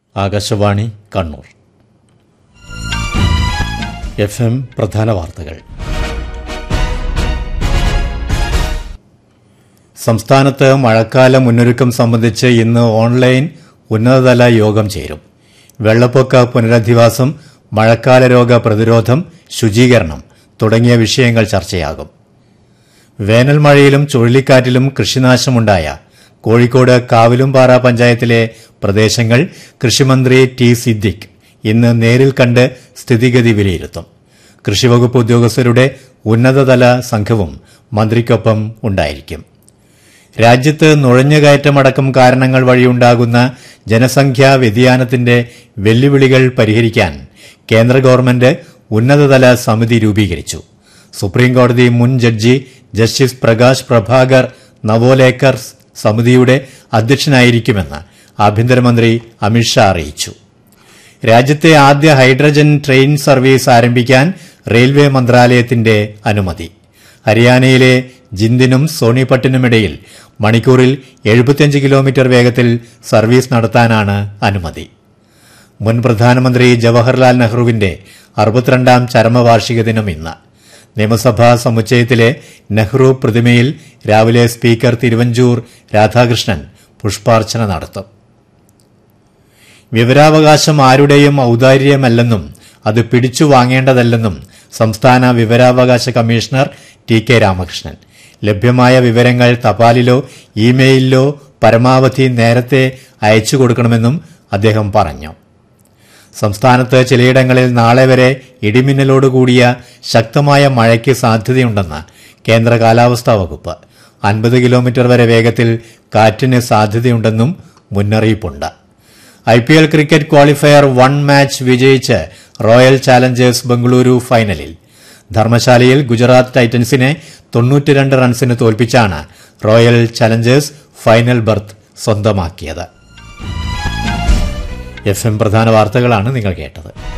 Akashvani Kannur F M പ്രധാന വാർത്തകൾ സംസ്ഥാനത്ത് മഴക്കാല മുന്നൊരുക്കം സംബന്ധിച്ച് ഇന്ന് ഓൺലൈൻ ഉന്നതതല യോഗം ചേരും വെള്ളപ്പൊക്ക പുനരധിവാസം മഴക്കാല രോഗ പ്രതിരോധം ശുചീകരണം തുടങ്ങിയ വിഷയങ്ങൾ ചർച്ചയാകും വേനൽ മഴയിലും ചുഴലിക്കാറ്റിലും കൃഷിനാശമുണ്ടായ കോഴിക്കോട് കാവിലുംപാറ പഞ്ചായത്തിലെ പ്രദേശങ്ങൾ കൃഷിമന്ത്രി ടി സിദ്ദിഖ് ഇന്ന് നേരിൽ കണ്ട് സ്ഥിതിഗതി വിലയിരുത്തും കൃഷിവകുപ്പ് ഉദ്യോഗസ്ഥരുടെ ഉന്നതതല സംഘവും മന്ത്രിക്കൊപ്പം ഉണ്ടായിരിക്കും രാജ്യത്ത് നുഴഞ്ഞുകയറ്റമടക്കം കാരണങ്ങൾ വഴിയുണ്ടാകുന്ന ജനസംഖ്യാ വ്യതിയാനത്തിന്റെ വെല്ലുവിളികൾ പരിഹരിക്കാൻ കേന്ദ്ര ഗവൺമെന്റ് ഉന്നതതല സമിതി രൂപീകരിച്ചു സുപ്രീംകോടതി മുൻ ജഡ്ജി ജസ്റ്റിസ് പ്രകാശ് പ്രഭാകർ നവോലേക്കർ സമിതിയുടെ അധ്യക്ഷനായിരിക്കുമെന്ന് ആഭ്യന്തരമന്ത്രി അമിത്ഷാ അറിയിച്ചു രാജ്യത്തെ ആദ്യ ഹൈഡ്രജൻ ട്രെയിൻ സർവീസ് ആരംഭിക്കാൻ റെയിൽവേ മന്ത്രാലയത്തിന്റെ അനുമതി ഹരിയാനയിലെ ജിന്ദിനും സോണിപട്ടിനുമിടയിൽ മണിക്കൂറിൽ 75 കിലോമീറ്റർ വേഗത്തിൽ സർവീസ് നടത്താനാണ് അനുമതി മുൻ പ്രധാനമന്ത്രി ജവഹർലാൽ നെഹ്റുവിന്റെ അറുപത്തിരണ്ടാം ചരമവാർഷിക ദിനം ഇന്ന് നിയമസഭാ സമുച്ചയത്തിലെ നെഹ്റു പ്രതിമയിൽ രാവിലെ സ്പീക്കർ തിരുവഞ്ചൂർ രാധാകൃഷ്ണൻ പുഷ്പാർച്ചന നടത്തും വിവരാവകാശം ആരുടെയും ഔദാര്യമല്ലെന്നും അത് പിടിച്ചു വാങ്ങേണ്ടതല്ലെന്നും സംസ്ഥാന വിവരാവകാശ കമ്മീഷണർ ടി കെ രാമകൃഷ്ണൻ ലഭ്യമായ വിവരങ്ങൾ തപാലിലോ ഇമെയിലിലോ പരമാവധി നേരത്തെ അയച്ചു കൊടുക്കണമെന്നും അദ്ദേഹം പറഞ്ഞു സംസ്ഥാനത്ത് ചിലയിടങ്ങളിൽ നാളെ വരെ ഇടിമിന്നലോടുകൂടിയ ശക്തമായ മഴയ്ക്ക് സാധ്യതയുണ്ടെന്ന് കേന്ദ്ര കാലാവസ്ഥാ വകുപ്പ് അൻപത് കിലോമീറ്റർ വരെ വേഗത്തിൽ കാറ്റിന് സാധ്യതയുണ്ടെന്നും മുന്നറിയിപ്പുണ്ട് I P L cricket qualifier one match വിജയിച്ച് റോയൽ ചാലഞ്ചേഴ്സ് ബംഗളൂരു ഫൈനലിൽ ധർമ്മശാലയിൽ ഗുജറാത്ത് ടൈറ്റൻസിനെ തൊണ്ണൂറ്റിരണ്ട് റൺസിന് തോൽപ്പിച്ചാണ് റോയൽ ചലഞ്ചേഴ്സ് ഫൈനൽ ബർത്ത് സ്വന്തമാക്കിയത് എഫ് എം പ്രധാന വാർത്തകളാണ് നിങ്ങൾ കേട്ടത്